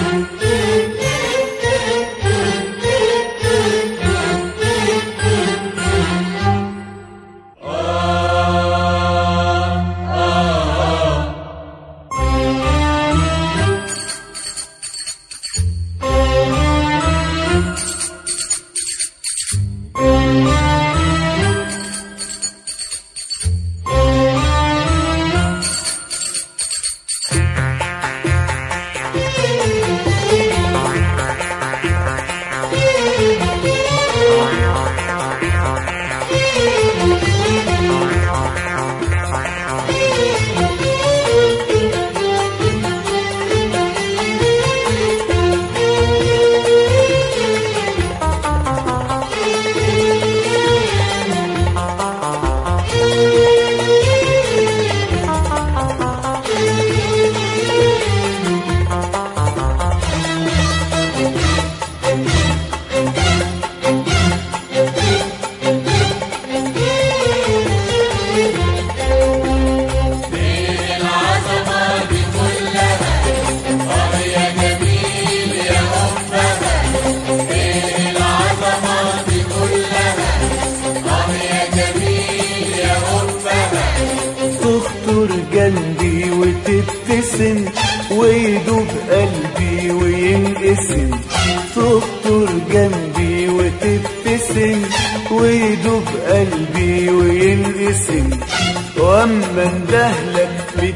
تخطر جنبي وتبتسم ويدوب قلبي وينقسم تخطر جنبي وتبتسم ويدوب قلبي وينقسم واما اندهلك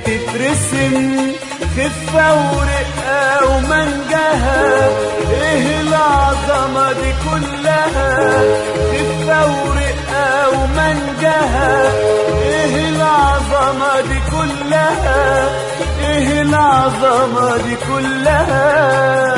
بتترسم خفة ورقة ومنجها ايه العظمة دي كلها خفة ورقة ومنجها ايه العظمة دي كلها ايه العظمة دي كلها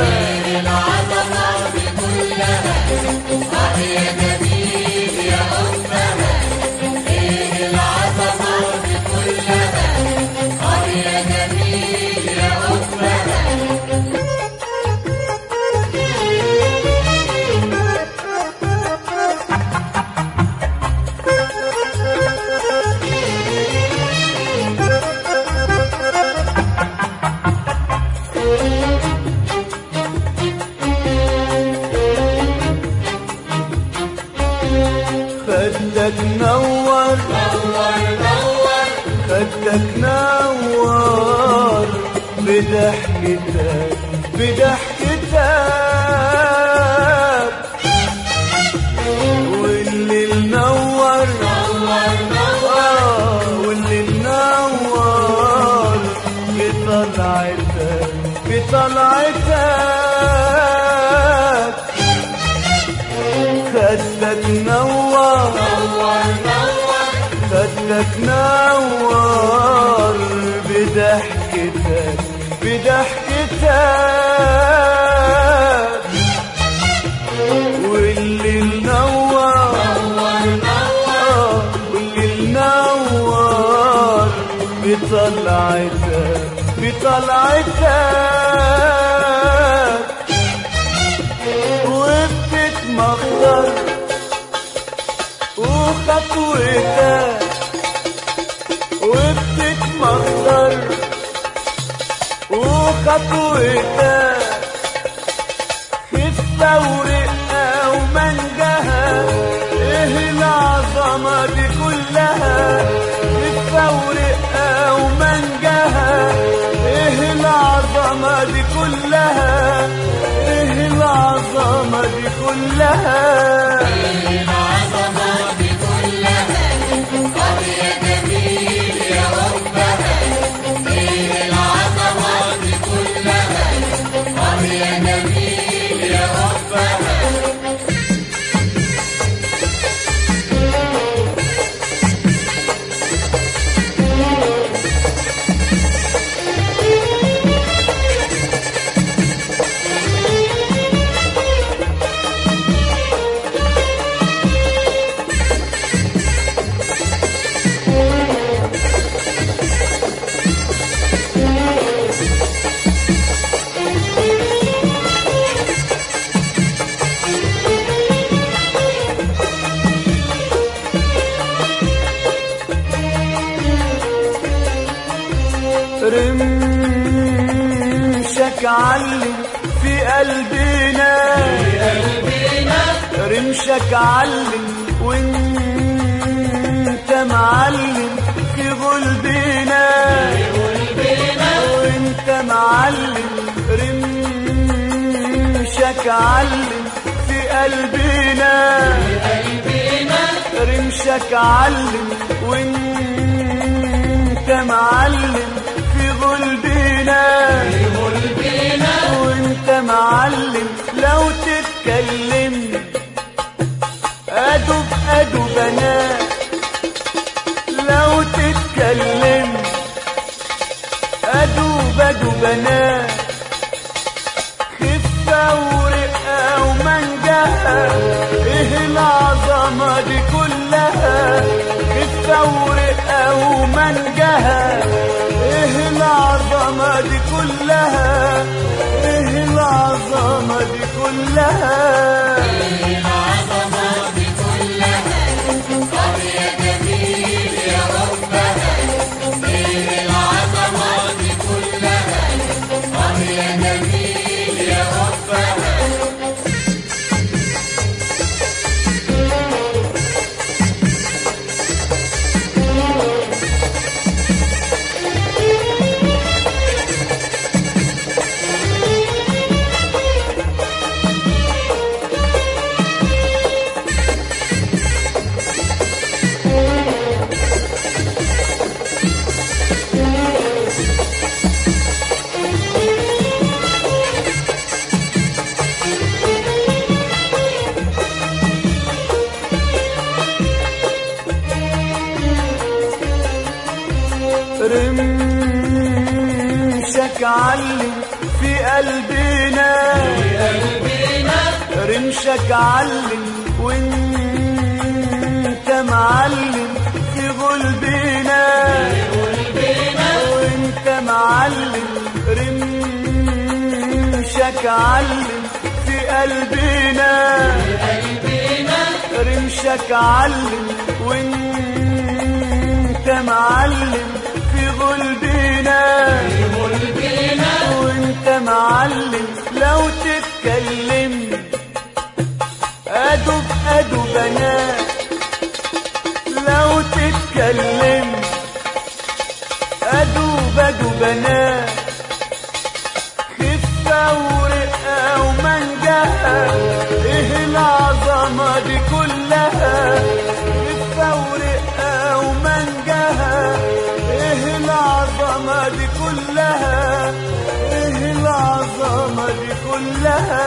خدك نور خدك نور بضحكتك بضحكتك واللي نور آه، واللي نور بطلعتك بطلعتك خدك نور خدك نور بضحكتك بضحكتك واللي نور آه، واللي نور بطلعتك بطلعتك وبتتمخضر وخطوتك وبتتمخضر وخطوتك خفة ورقة ومنجها ايه العظمة دي كلها خفة ورقة ومنجها ايه العظمة دي كلها ايه العظمة دي كلها رمشك علي في قلبنا رمشك علم وانت معلم في قلبنا وانت معلم رمشك علم في قلبنا رمشك علم وانت معلم في قلبنا وانت معلم لو تتكلم ادب ادب بنات لو تتكلم ادوب ادوب بنات خفة ورقة ومنجها ايه العظمة دي كلها خفة ورقة ومنجها ايه العظمة دي كلها ايه العظمة دي كلها رمشك علم في قلبنا رمشك علم وانت معلم في قلبنا وانت معلم رمشك علم في قلبنا رمشك علم وانت معلم في قلبنا وانت معلم لو تتكلم ادب ادب بنات لو تتكلم ادوب ادوب بنات خفة ورقة ومنجها ايه العظمة دي كلها خفة ورقة ومنجها ايه العظمة دي كلها ايه العظمة دي كلها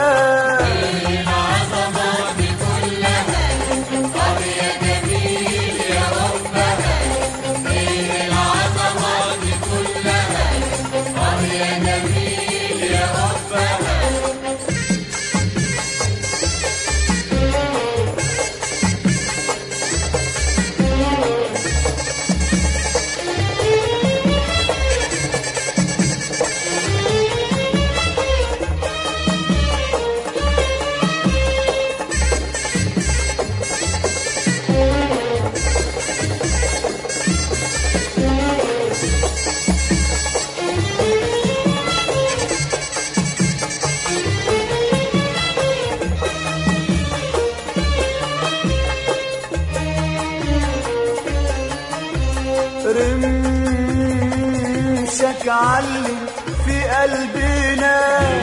رمشك علم في قلبنا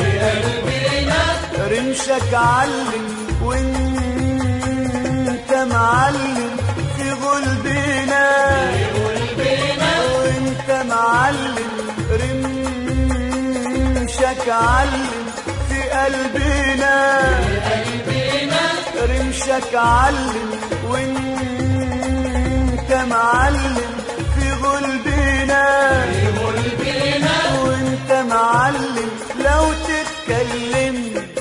رمشك علم وانت معلم في قلبنا وانت معلم رمشك علم في قلبنا رمشك علم وانت معلم في قلبنا وانت معلم لو تتكلم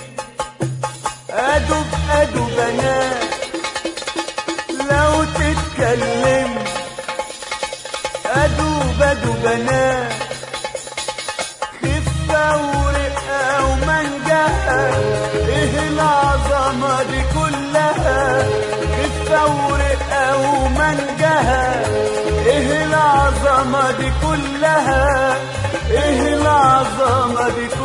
ادب ادب بنات لو تتكلم ادوب ادوب بنات خفة ورقة ومنجها ايه العظمة دي كلها خفة ورقة ومنجها ايه العظمة دي كلها ايه العظمة دي